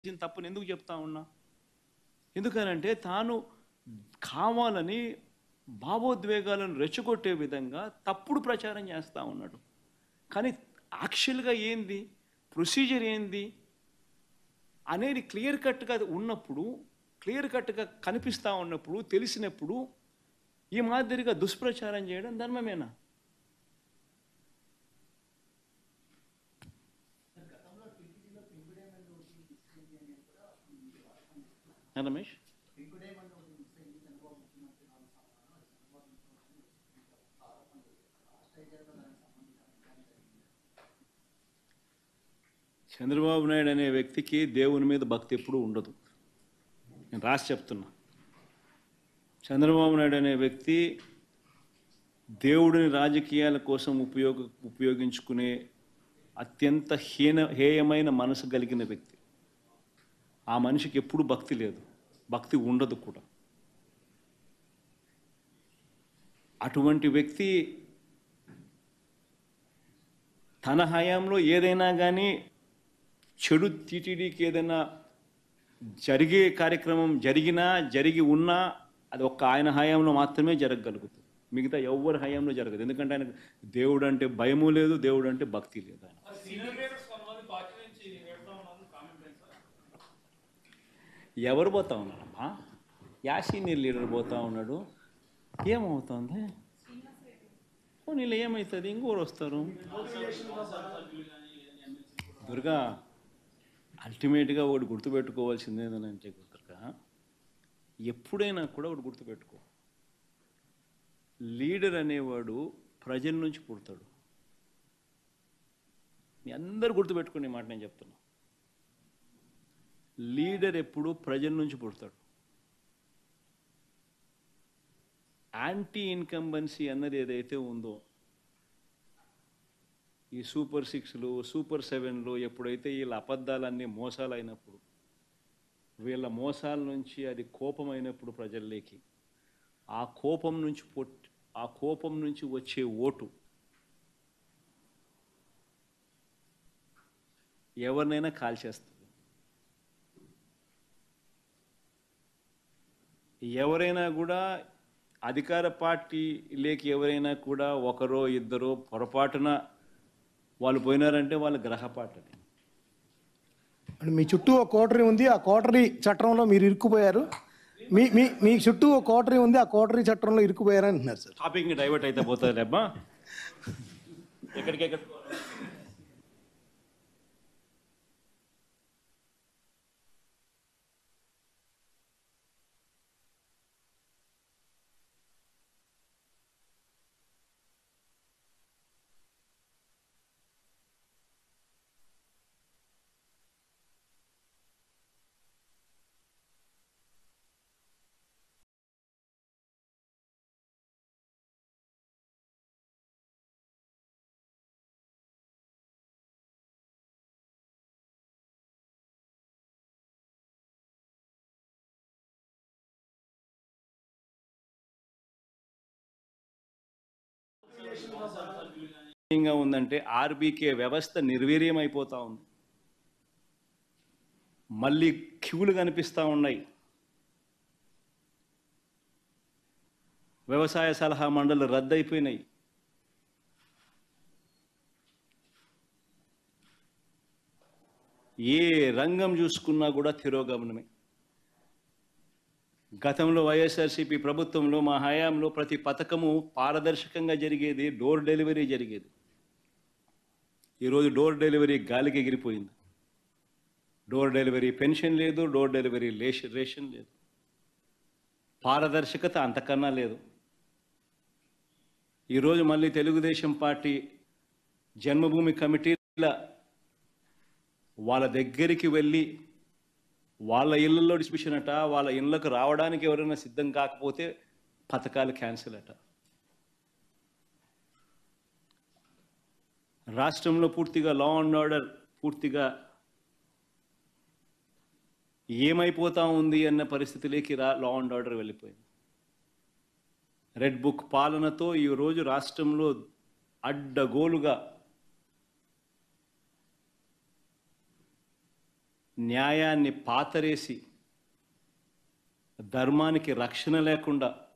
చేసిన తప్పుని ఎందుకు చెప్తా ఉన్నా ఎందుకనంటే తాను కావాలని భావోద్వేగాలను రెచ్చగొట్టే విధంగా తప్పుడు ప్రచారం చేస్తూ ఉన్నాడు కానీ యాక్చువల్గా ఏంది ప్రొసీజర్ ఏంది అనేది క్లియర్ కట్గా ఉన్నప్పుడు క్లియర్ కట్గా కనిపిస్తూ ఉన్నప్పుడు తెలిసినప్పుడు ఈ మాదిరిగా దుష్ప్రచారం చేయడం ధర్మమేనా రమేష్ చంద్రబాబు నాయుడు అనే వ్యక్తికి దేవుని మీద భక్తి ఎప్పుడూ ఉండదు నేను రాసి చెప్తున్నా చంద్రబాబు నాయుడు అనే వ్యక్తి దేవుడిని రాజకీయాల కోసం ఉపయోగ ఉపయోగించుకునే అత్యంత హీన హేయమైన మనసు కలిగిన వ్యక్తి ఆ మనిషికి ఎప్పుడు భక్తి లేదు భక్తి ఉండదు కూడా అటువంటి వ్యక్తి తన హయాంలో ఏదైనా కానీ చెడు టీటీడీకి ఏదైనా జరిగే కార్యక్రమం జరిగినా జరిగి ఉన్నా అది ఒక్క ఆయన హయాంలో మాత్రమే జరగగలుగుతుంది మిగతా ఎవరి హయాంలో జరగదు ఎందుకంటే ఆయన దేవుడు అంటే భయము లేదు దేవుడు అంటే భక్తి లేదు ఆయన సీనియర్ లీడర్స్ కొంతమంది పార్టీ నుంచి వెళ్తా ఉన్నారు కామెంట్ ఏంటి సార్ ఎవరు పోతా ఉన్నారమ్మా యా సీనియర్ లీడర్ పోతా ఉన్నాడు ఏమవుతుంది నీళ్ళు ఏమవుతుంది ఇంకోరు వస్తారు దుర్గా అల్టిమేట్గా ఒకటి గుర్తుపెట్టుకోవాల్సింది ఏంటంటే దుర్గా ఎప్పుడైనా కూడా ఒకటి గుర్తుపెట్టుకో లీడర్ అనేవాడు ప్రజల నుంచి పుడతాడు మీ అందరు గుర్తుపెట్టుకునే మాట నేను చెప్తున్నా లీడర్ ఎప్పుడు ప్రజల నుంచి పుడతాడు యాంటీ ఇన్కంబెన్సీ అన్నది ఏదైతే ఉందో ఈ సూపర్ సిక్స్లు సూపర్ సెవెన్లు ఎప్పుడైతే వీళ్ళ అబద్ధాలన్నీ మోసాలు అయినప్పుడు వీళ్ళ మోసాల నుంచి అది కోపమైనప్పుడు ప్రజల్లోకి ఆ కోపం నుంచి పొట్ ఆ కోపం నుంచి వచ్చే ఓటు ఎవరినైనా కాల్చేస్తుంది ఎవరైనా కూడా అధికార పార్టీ లేక ఎవరైనా కూడా ఒకరో ఇద్దరో పొరపాటున వాళ్ళు పోయినారంటే వాళ్ళ గ్రహపాటు అది అంటే మీ చుట్టూ ఒక కోటరీ ఉంది ఆ కోటరీ చట్టంలో మీరు ఇరుక్కుపోయారు మీ మీ మీ చుట్టూ ఒక కోటరీ ఉంది ఆ కోటరీ చట్టంలో ఇరుక్కుపోయారు అంటున్నారు సార్ టాపిక్ని డైవర్ట్ అయితే పోతుంది అబ్బా ఎక్కడికెక్కడ గా ఉందంటే ఆర్బీకే వ్యవస్థ నిర్వీర్యం అయిపోతా ఉంది మళ్ళీ క్యూలు కనిపిస్తూ ఉన్నాయి వ్యవసాయ సలహా మండలి రద్దయిపోయినాయి ఏ రంగం చూసుకున్నా కూడా తిరోగమనమే గతంలో వైఎస్ఆర్సీపీ ప్రభుత్వంలో మా హయాంలో ప్రతి పథకము పారదర్శకంగా జరిగేది డోర్ డెలివరీ జరిగేది ఈరోజు డోర్ డెలివరీ గాలికి ఎగిరిపోయింది డోర్ డెలివరీ పెన్షన్ లేదు డోర్ డెలివరీ లేష రేషన్ లేదు పారదర్శకత అంతకన్నా లేదు ఈరోజు మళ్ళీ తెలుగుదేశం పార్టీ జన్మభూమి కమిటీల వాళ్ళ దగ్గరికి వెళ్ళి వాళ్ళ ఇళ్ళల్లో డిస్ట్రిబ్యూషన్ అట వాళ్ళ ఇళ్ళకు రావడానికి ఎవరైనా సిద్ధం కాకపోతే పథకాలు క్యాన్సిల్ అట రాష్ట్రంలో పూర్తిగా లా అండ్ ఆర్డర్ పూర్తిగా ఏమైపోతా ఉంది అన్న పరిస్థితిలోకి రా లా అండ్ ఆర్డర్ వెళ్ళిపోయింది రెడ్ బుక్ పాలనతో ఈరోజు రాష్ట్రంలో అడ్డగోలుగా న్యాయాన్ని పాతరేసి ధర్మానికి రక్షణ లేకుండా